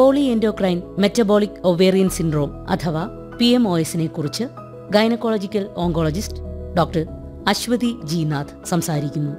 poly endocrine metabolic ovarian syndrome അഥവാ P M O എസിനെ കുറിച്ച് gynaecological oncologist doctor Aswathy Jinath സംസാരിക്കുന്നു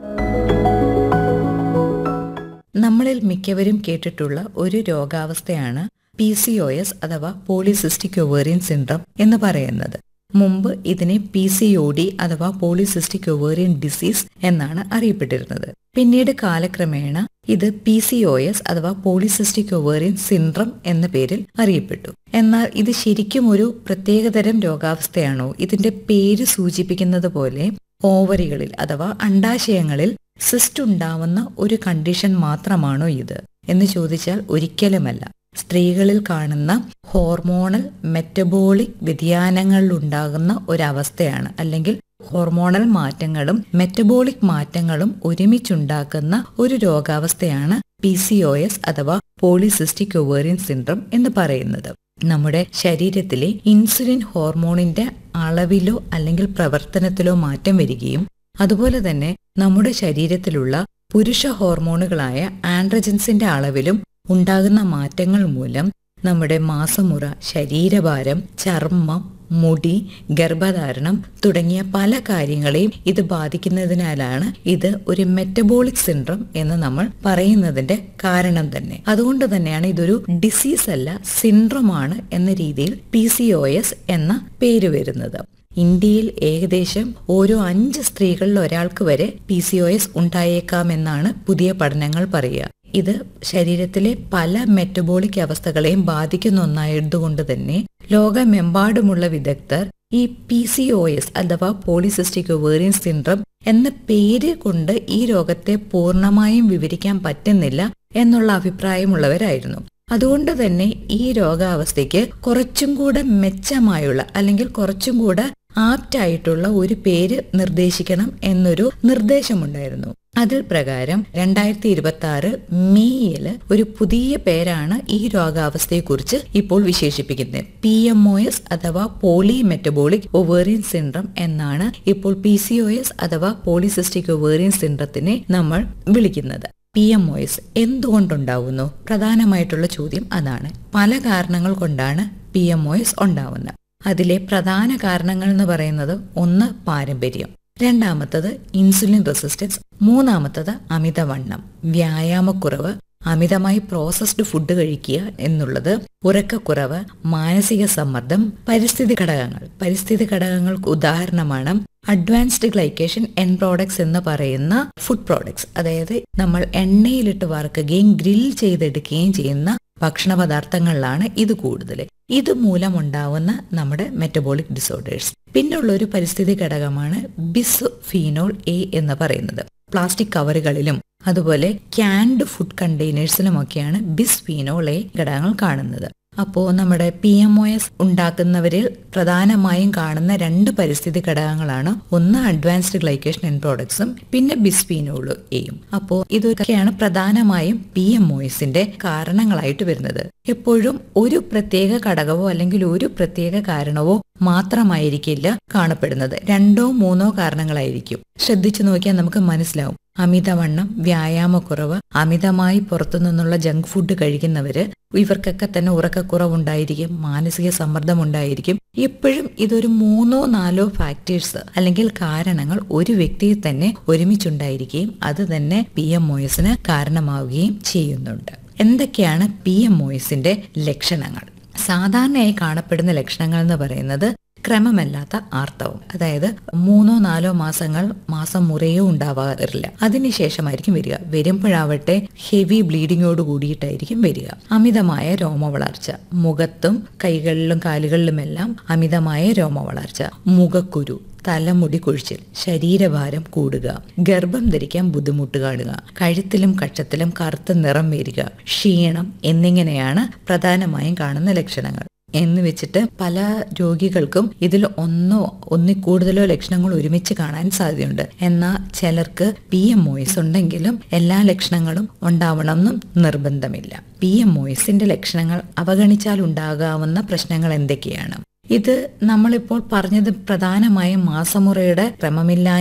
നമ്മളിൽ മിക്കവരും കേട്ടിട്ടുള്ള ഒരു രോഗാവസ്ഥയാണ് പി സി ഒ എസ് അഥവാ പോളിസിസ്റ്റിക് ഒവേറിയൻ സിൻഡ്രം എന്ന് പറയുന്നത് മുമ്പ് ഇതിനെ പി സി ഒ ഡി അഥവാ പോളിസിസ്റ്റിക് ഒവേറിയൻ ഡിസീസ് എന്നാണ് അറിയപ്പെട്ടിരുന്നത് പിന്നീട് കാലക്രമേണ ഇത് പി സി ഒ എസ് അഥവാ പോളിസിസ്റ്റിക് ഒവേറിയൻ സിൻഡ്രം എന്ന പേരിൽ അറിയപ്പെട്ടു എന്നാൽ ഇത് ശരിക്കും ഒരു പ്രത്യേകതരം രോഗാവസ്ഥയാണോ ഇതിന്റെ പേര് സൂചിപ്പിക്കുന്നത് പോലെ ഓവറികളിൽ അഥവാ അണ്ടാശയങ്ങളിൽ സിസ്റ്റ് ഉണ്ടാവുന്ന ഒരു കണ്ടീഷൻ മാത്രമാണോ ഇത് എന്ന് ചോദിച്ചാൽ ഒരിക്കലുമല്ല സ്ത്രീകളിൽ കാണുന്ന ഹോർമോണൽ മെറ്റബോളിക് വ്യതിയാനങ്ങളിലുണ്ടാകുന്ന ഒരവസ്ഥയാണ് അല്ലെങ്കിൽ ഹോർമോണൽ മാറ്റങ്ങളും മെറ്റബോളിക് മാറ്റങ്ങളും ഒരുമിച്ചുണ്ടാക്കുന്ന ഒരു രോഗാവസ്ഥയാണ് പി സി ഒ എസ് അഥവാ പോളിസിസ്റ്റിക് ഒവേറിയൻ സിൻഡ്രം എന്ന് പറയുന്നത് നമ്മുടെ ശരീരത്തിലെ ഇൻസുലിൻ ഹോർമോണിന്റെ അളവിലോ അല്ലെങ്കിൽ പ്രവർത്തനത്തിലോ മാറ്റം വരികയും അതുപോലെ തന്നെ നമ്മുടെ ശരീരത്തിലുള്ള പുരുഷ ഹോർമോണുകളായ ആൻഡ്രജൻസിന്റെ അളവിലും ഉണ്ടാകുന്ന മാറ്റങ്ങൾ മൂലം നമ്മുടെ മാസമുറ ശരീരഭാരം ചർമ്മം മുടി ഗർഭധാരണം തുടങ്ങിയ പല കാര്യങ്ങളെയും ഇത് ബാധിക്കുന്നതിനാലാണ് ഇത് ഒരു മെറ്റബോളിക് സിൻഡ്രം എന്ന് നമ്മൾ പറയുന്നതിന്റെ കാരണം തന്നെ അതുകൊണ്ട് തന്നെയാണ് ഇതൊരു ഡിസീസ് അല്ല സിൻഡ്രമാണ് എന്ന രീതിയിൽ പി സി ഒ എസ് എന്ന പേര് വരുന്നത് ഇന്ത്യയിൽ ഏകദേശം ഓരോ അഞ്ച് സ്ത്രീകളിൽ ഒരാൾക്ക് വരെ പി സി ഒ എസ് ഉണ്ടായേക്കാമെന്നാണ് പുതിയ പഠനങ്ങൾ പറയുക ഇത് ശരീരത്തിലെ പല മെറ്റബോളിക് അവസ്ഥകളെയും ബാധിക്കുന്ന ഒന്നായതുകൊണ്ട് തന്നെ ലോകമെമ്പാടുമുള്ള വിദഗ്ധർ ഈ പി സി ഒ എസ് അഥവാ പോളിസിസ്റ്റിക് ഒവേറിയൻ സിൻഡ്രം എന്ന പേര് കൊണ്ട് ഈ രോഗത്തെ പൂർണ്ണമായും വിവരിക്കാൻ പറ്റുന്നില്ല എന്നുള്ള അഭിപ്രായമുള്ളവരായിരുന്നു അതുകൊണ്ട് തന്നെ ഈ രോഗാവസ്ഥയ്ക്ക് കുറച്ചും കൂടെ മെച്ചമായുള്ള അല്ലെങ്കിൽ കുറച്ചും കൂടെ ആപ്റ്റായിട്ടുള്ള ഒരു പേര് നിർദ്ദേശിക്കണം എന്നൊരു നിർദ്ദേശമുണ്ടായിരുന്നു അതിൽ പ്രകാരം രണ്ടായിരത്തി ഇരുപത്തി ആറ് മെയ്യിൽ ഒരു പുതിയ പേരാണ് ഈ രോഗാവസ്ഥയെക്കുറിച്ച് ഇപ്പോൾ വിശേഷിപ്പിക്കുന്നത് പി എം ഒ എസ് അഥവാ പോളി മെറ്റബോളിക് ഒവേറിയൻ സിൻഡ്രം എന്നാണ് ഇപ്പോൾ പി സി ഒ എസ് അഥവാ പോളിസിസ്റ്റിക് ഒവേറിയൻ സിൻഡ്രത്തിനെ നമ്മൾ വിളിക്കുന്നത് പി എം ഒ എസ് എന്തുകൊണ്ടുണ്ടാവുന്നു പ്രധാനമായിട്ടുള്ള ചോദ്യം അതാണ് പല കാരണങ്ങൾ കൊണ്ടാണ് പി എം ഒ എസ് ഉണ്ടാവുന്നത് അതിലെ പ്രധാന കാരണങ്ങൾ എന്ന് പറയുന്നത് ഒന്ന് പാരമ്പര്യം രണ്ടാമത്തത് ഇൻസുലിൻ റെസിസ്റ്റൻസ് മൂന്നാമത്തത് അമിതവണ്ണം വ്യായാമക്കുറവ് അമിതമായി പ്രോസസ്ഡ് ഫുഡ് കഴിക്കുക എന്നുള്ളത് ഉറക്കക്കുറവ് മാനസിക സമ്മർദ്ദം പരിസ്ഥിതി ഘടകങ്ങൾ പരിസ്ഥിതി ഭക്ഷണങ്ങൾക്ക് ഉദാഹരണമാണ് അഡ്വാൻസ്ഡ് ഗ്ലൈക്കേഷൻ എൻ പ്രോഡക്ട്സ് എന്ന് പറയുന്ന ഫുഡ് പ്രോഡക്ട്സ് അതായത് നമ്മൾ എണ്ണയിലിട്ട് വറുക്കുകയും ഗ്രിൽ ചെയ്തെടുക്കുകയും ചെയ്യുന്ന ഭക്ഷണ പദാർത്ഥങ്ങളിലാണ് ഇത് കൂടുതൽ ഇത് മൂലമുണ്ടാവുന്ന നമ്മുടെ മെറ്റബോളിക് ഡിസോർഡേഴ്സ് പിന്നുള്ള ഒരു പരിസ്ഥിതി ഘടകമാണ് ബിസ് ഫീനോൾ എ എന്ന് പറയുന്നത് പ്ലാസ്റ്റിക് കവറുകളിലും അതുപോലെ ക്യാൻഡ് ഫുഡ് കണ്ടെയ്നേഴ്സിലുമൊക്കെയാണ് ബിസ് ഫീനോൾ എ ഘടകങ്ങൾ കാണുന്നത് അപ്പോൾ നമ്മുടെ പി എം ഒ എസ് ഉണ്ടാക്കുന്നവരിൽ പ്രധാനമായും കാണുന്ന രണ്ട് പരിസ്ഥിതി ഘടകങ്ങളാണ് ഒന്ന് അഡ്വാൻസ്ഡ് ഗ്ലൈക്കേഷൻ എൻ പ്രോഡക്ട്സും പിന്നെ ബിസ്ഫീനോള് എയും അപ്പോൾ ഇതൊക്കെയാണ് പ്രധാനമായും പി എം ഒ എസിന്റെ കാരണങ്ങളായിട്ട് വരുന്നത് എപ്പോഴും ഒരു പ്രത്യേക ഘടകവോ അല്ലെങ്കിൽ ഒരു പ്രത്യേക കാരണവോ മാത്രമായിരിക്കില്ല കാണപ്പെടുന്നത് രണ്ടോ മൂന്നോ കാരണങ്ങളായിരിക്കും ശ്രദ്ധിച്ചു നോക്കിയാൽ നമുക്ക് മനസ്സിലാവും അമിതവണ്ണം വ്യായാമക്കുറവ് അമിതമായി പുറത്തു നിന്നുള്ള ജങ്ക് ഫുഡ് കഴിക്കുന്നവര് ഇവർക്കൊക്കെ തന്നെ ഉറക്കക്കുറവുണ്ടായിരിക്കും മാനസിക സമ്മർദ്ദം ഉണ്ടായിരിക്കും എപ്പോഴും ഇതൊരു മൂന്നോ നാലോ ഫാക്ടേഴ്സ് അല്ലെങ്കിൽ കാരണങ്ങൾ ഒരു വ്യക്തിയിൽ തന്നെ ഒരുമിച്ചുണ്ടായിരിക്കുകയും അത് തന്നെ പി എം ഒ എസിന് കാരണമാവുകയും ചെയ്യുന്നുണ്ട് എന്തൊക്കെയാണ് പി എം ഒ എസിന്റെ ലക്ഷണങ്ങൾ സാധാരണയായി കാണപ്പെടുന്ന ലക്ഷണങ്ങൾ എന്ന് പറയുന്നത് ക്രമമല്ലാത്ത ആർത്തവം അതായത് മൂന്നോ നാലോ മാസങ്ങൾ മാസം മുറയോ ഉണ്ടാവാറില്ല അതിനുശേഷമായിരിക്കും വരിക വരുമ്പോഴാവട്ടെ ഹെവി ബ്ലീഡിങ്ങോട് കൂടിയിട്ടായിരിക്കും വരിക അമിതമായ രോമവളർച്ച മുഖത്തും കൈകളിലും കാലുകളിലുമെല്ലാം അമിതമായ രോമവളർച്ച മുഖക്കുരു തലമുടി കൊഴിച്ചിൽ ശരീരഭാരം കൂടുക ഗർഭം ധരിക്കാൻ ബുദ്ധിമുട്ട് കാണുക കഴുത്തിലും കക്ഷത്തിലും കറുത്ത നിറം വരിക ക്ഷീണം എന്നിങ്ങനെയാണ് പ്രധാനമായും കാണുന്ന ലക്ഷണങ്ങൾ എന്ന് വെച്ചിട്ട് പല രോഗികൾക്കും ഇതിൽ ഒന്നോ ഒന്നിൽ കൂടുതലോ ലക്ഷണങ്ങൾ ഒരുമിച്ച് കാണാൻ സാധ്യതയുണ്ട് എന്നാൽ ചിലർക്ക് പി എം ഒ ഉണ്ടെങ്കിലും എല്ലാ ലക്ഷണങ്ങളും ഉണ്ടാവണമെന്നും നിർബന്ധമില്ല പി എം ഒ എസിന്റെ ലക്ഷണങ്ങൾ അവഗണിച്ചാൽ ഉണ്ടാകാവുന്ന പ്രശ്നങ്ങൾ എന്തൊക്കെയാണ് ഇത് നമ്മളിപ്പോൾ പറഞ്ഞത് പ്രധാനമായും മാസമുറയുടെ ക്രമമില്ലായ്മ